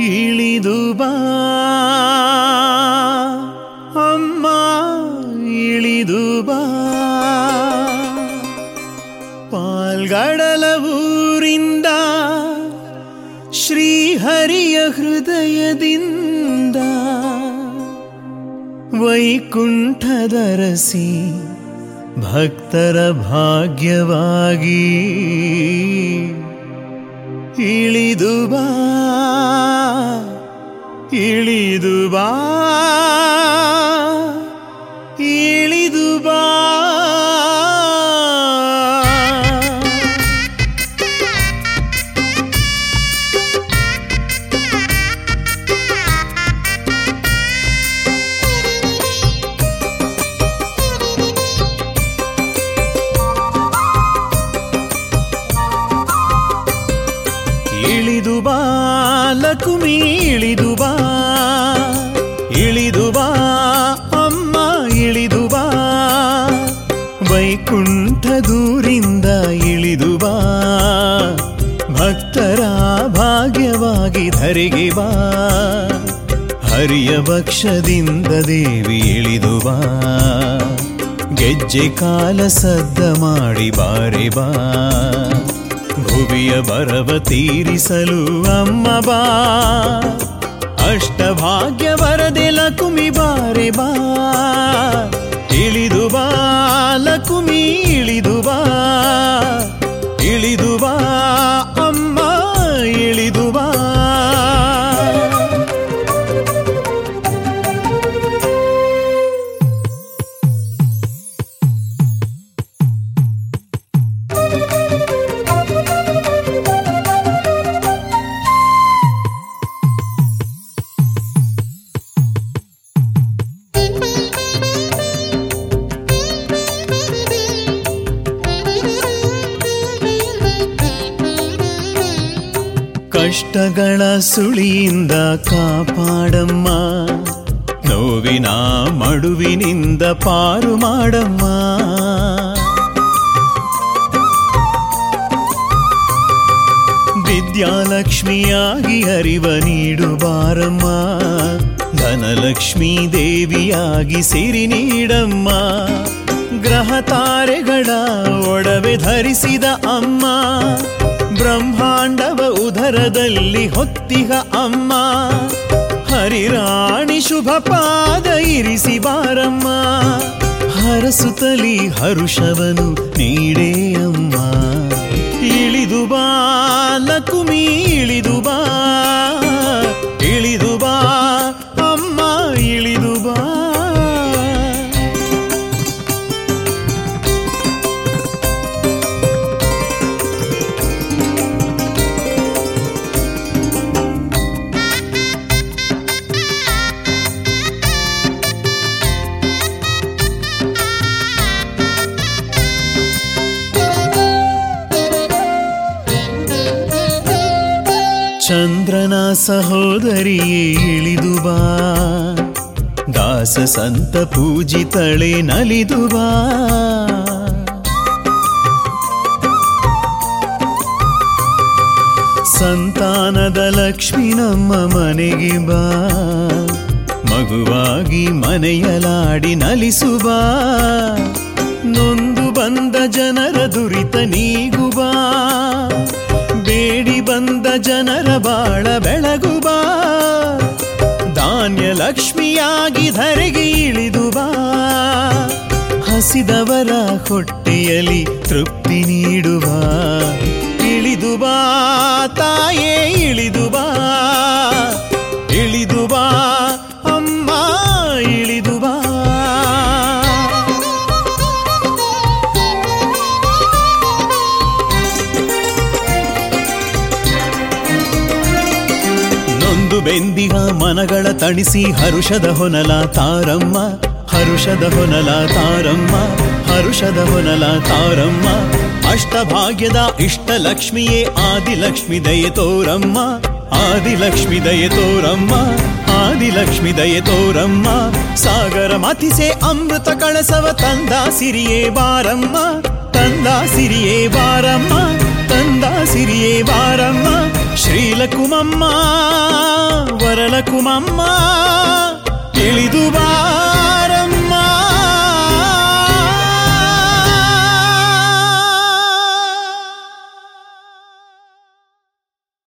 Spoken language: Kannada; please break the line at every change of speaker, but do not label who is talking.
ಇಳಿದು ಬಾ ಅಮ್ಮ ಇಳಿದು ಬಾ ಪಾಲ್ಗಡಲ ಊರಿಂದ ಶ್ರೀಹರಿಯ ಹೃದಯದಿಂದ ವೈಕುಂಠದರಸಿ ಭಕ್ತರ ಭಾಗ್ಯವಾಗಿ ಇಳಿದು ಬಾ ಇಳಿದು ಬಾ ಇಳಿದು ಬಾ ಇಳಿದು ಬಾ ಲಕ್ಷ್ಮಿ ಇಳಿದು ಬಾ ಇಳಿದು ಬಾ ಅಮ್ಮ ಇಳಿದು ಬಾ ವೈಕುಂಠ ದೂರಿಂದ ಇಳಿದು ಬಾ ಭಕ್ತರ ಭಾಗ್ಯವಾಗಿ ಧರೆಗೆ ಬಾ ಹರಿಯ ಭಕ್ಷದಿಂದ ದೇವಿ ಇಳಿದು ಬಾ ಗೆಜ್ಜೆ ಕಾಲ ಸದ್ದ ಮಾಡಿ ಬಾರೆ ಬಾ ಭುವಿಯ ಬರವ ತೀರಿಸಲು ಅಮ್ಮ ಬಾ ಅಷ್ಟಭಾಗ್ಯ ವರದೆ ಲಕುಮಿ ಬಾರೆ ಬಾ ಇಳಿದು ಬಾ ಲಕುಮಿ ಇಳಿದು ಬಾ ಇಳಿದು ಬಾ ಅಮ್ಮ ಇಳಿದು ಬಾ ಕಷ್ಟಗಳ ಸುಳಿಯಿಂದ ಕಾಪಾಡಮ್ಮ ನೋವಿನ ಮಡುವಿನಿಂದ ಪಾರು ಮಾಡಮ್ಮ ವಿದ್ಯಾಲಕ್ಷ್ಮಿಯಾಗಿ ಅರಿವ ನೀಡು ಬಾರಮ್ಮ ಧನಲಕ್ಷ್ಮೀ ದೇವಿಯಾಗಿ ಸಿರಿ ನೀಡಮ್ಮ ಗ್ರಹ ತಾರೆಗಳ ಒಡವೆ ಧರಿಸಿದ ಅಮ್ಮ ಬ್ರಹ್ಮಾಂಡವ ಉದರದಲ್ಲಿ ಹೊತ್ತಿಹ ಅಮ್ಮ ಹರಿರಾಣಿ ಶುಭ ಪಾದ ಇರಿಸಿ ಬಾರಮ್ಮ ಹರಸುತ್ತಲಿ ಹರುಷವನು ನೀಡೇ ಅಮ್ಮ ಇಳಿದು ಬಾ ಲಕುಮಿ ಇಳಿದು ಬಾ ಇಳಿದು ಬಾ ಅಮ್ಮ ಇಳಿದು ಬಾ ಚಂದ್ರನ ಸಹೋದರಿಯೇ ಇಳಿದು ಬಾ ದಾಸ ಸಂತ ಪೂಜಿತಳೆ ನಲಿದು ಬಾ ಸಂತಾನದ ಲಕ್ಷ್ಮಿ ನಮ್ಮ ಮನೆಗೆ ಬಾ ಮಗುವಾಗಿ ಮನೆಯಲಾಡಿ ನಲಿಸುವ ನೊಂದು ಬಂದ ಜನರ ದುರಿತ ನೀಗುವ ಬೇಡಿ ಬಂದ ಜನರ ಬಾಳ ಬೆಳಗುವ ಧಾನ್ಯ ಲಕ್ಷ್ಮಿಯಾಗಿ ಧರೆಗೆ ಇಳಿದು ಬಾ ಹಸಿದವರ ಹೊಟ್ಟೆಯಲ್ಲಿ ತೃಪ್ತಿ ನೀಡುವ ಇಳಿದು ಬಾ ತಾಯೇ ಇಳಿದು ಬಾ ಇಳಿದು ಬಾ ಅಮ್ಮ ಇಳಿದು ಬಾ ನೊಂದು ಬೆಂದಿಗ ಮನಗಳ ತಣಿಸಿ ಹರುಷದ ಹೊನಲ ತಾರಮ್ಮ ಹರುಷದ ಹೊನಲ ತಾರಮ್ಮ ಹರುಷದ ಹೊನಲ ತಾರಮ್ಮ ಅಷ್ಟಭಾಗ್ಯದ ಇಷ್ಟ ಲಕ್ಷ್ಮಿಯೇ ಆದಿಲಕ್ಷ್ಮಿ ದಯೆ ತೋರಮ್ಮ ಆದಿಲಕ್ಷ್ಮಿ ದಯೆ ತೋರಮ್ಮ ಆದಿಲಕ್ಷ್ಮಿ ದಯೆ ತೋರಮ್ಮ ಸಾಗರ ಮತಿಸೆ ಅಮೃತ ಕಳಸವ ತಂದ ಸಿರಿಯೇ ಬಾರಮ್ಮ ತಂದ ಸಿರಿಯೇ ಬಾರಮ್ಮ ತಂದ ಸಿರಿಯೇ ಬಾರಮ್ಮ ಶ್ರೀ ಶ್ರೀಲಕುಮಮ್ಮ ವರಲಕುಮಮ್ಮ ಇಳಿದು ಬಾ